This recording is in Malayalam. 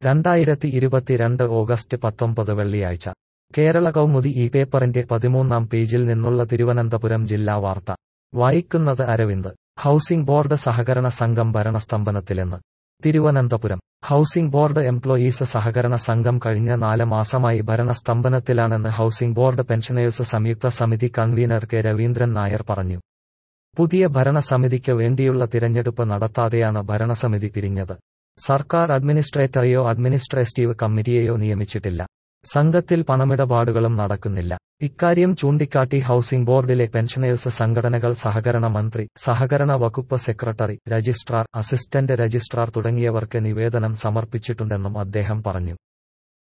രണ്ടായിരത്തി ഇരുപത്തിരണ്ട് ഓഗസ്റ്റ് പത്തൊമ്പത് വെള്ളിയാഴ്ച കേരള കൗമുദി ഈ പേപ്പറിന്റെ പതിമൂന്നാം പേജിൽ നിന്നുള്ള തിരുവനന്തപുരം ജില്ലാ വാർത്ത വായിക്കുന്നത് അരവിന്ദ് ഹൗസിംഗ് ബോർഡ് സഹകരണ സംഘം ഭരണസ്തംഭനത്തിലെന്ന് തിരുവനന്തപുരം ഹൗസിംഗ് ബോർഡ് എംപ്ലോയീസ് സഹകരണ സംഘം കഴിഞ്ഞ നാല് മാസമായി ഭരണസ്തംഭനത്തിലാണെന്ന് ഹൗസിംഗ് ബോർഡ് പെൻഷനേഴ്സ് സംയുക്ത സമിതി കൺവീനർ കെ രവീന്ദ്രൻ നായർ പറഞ്ഞു പുതിയ ഭരണസമിതിക്ക് വേണ്ടിയുള്ള തിരഞ്ഞെടുപ്പ് നടത്താതെയാണ് ഭരണസമിതി പിരിഞ്ഞത് സർക്കാർ അഡ്മിനിസ്ട്രേറ്ററെയോ അഡ്മിനിസ്ട്രേറ്റീവ് കമ്മിറ്റിയെയോ നിയമിച്ചിട്ടില്ല സംഘത്തിൽ പണമിടപാടുകളും നടക്കുന്നില്ല ഇക്കാര്യം ചൂണ്ടിക്കാട്ടി ഹൗസിംഗ് ബോർഡിലെ പെൻഷനേഴ്സ് സംഘടനകൾ സഹകരണ മന്ത്രി സഹകരണ വകുപ്പ് സെക്രട്ടറി രജിസ്ട്രാർ അസിസ്റ്റന്റ് രജിസ്ട്രാർ തുടങ്ങിയവർക്ക് നിവേദനം സമർപ്പിച്ചിട്ടുണ്ടെന്നും അദ്ദേഹം പറഞ്ഞു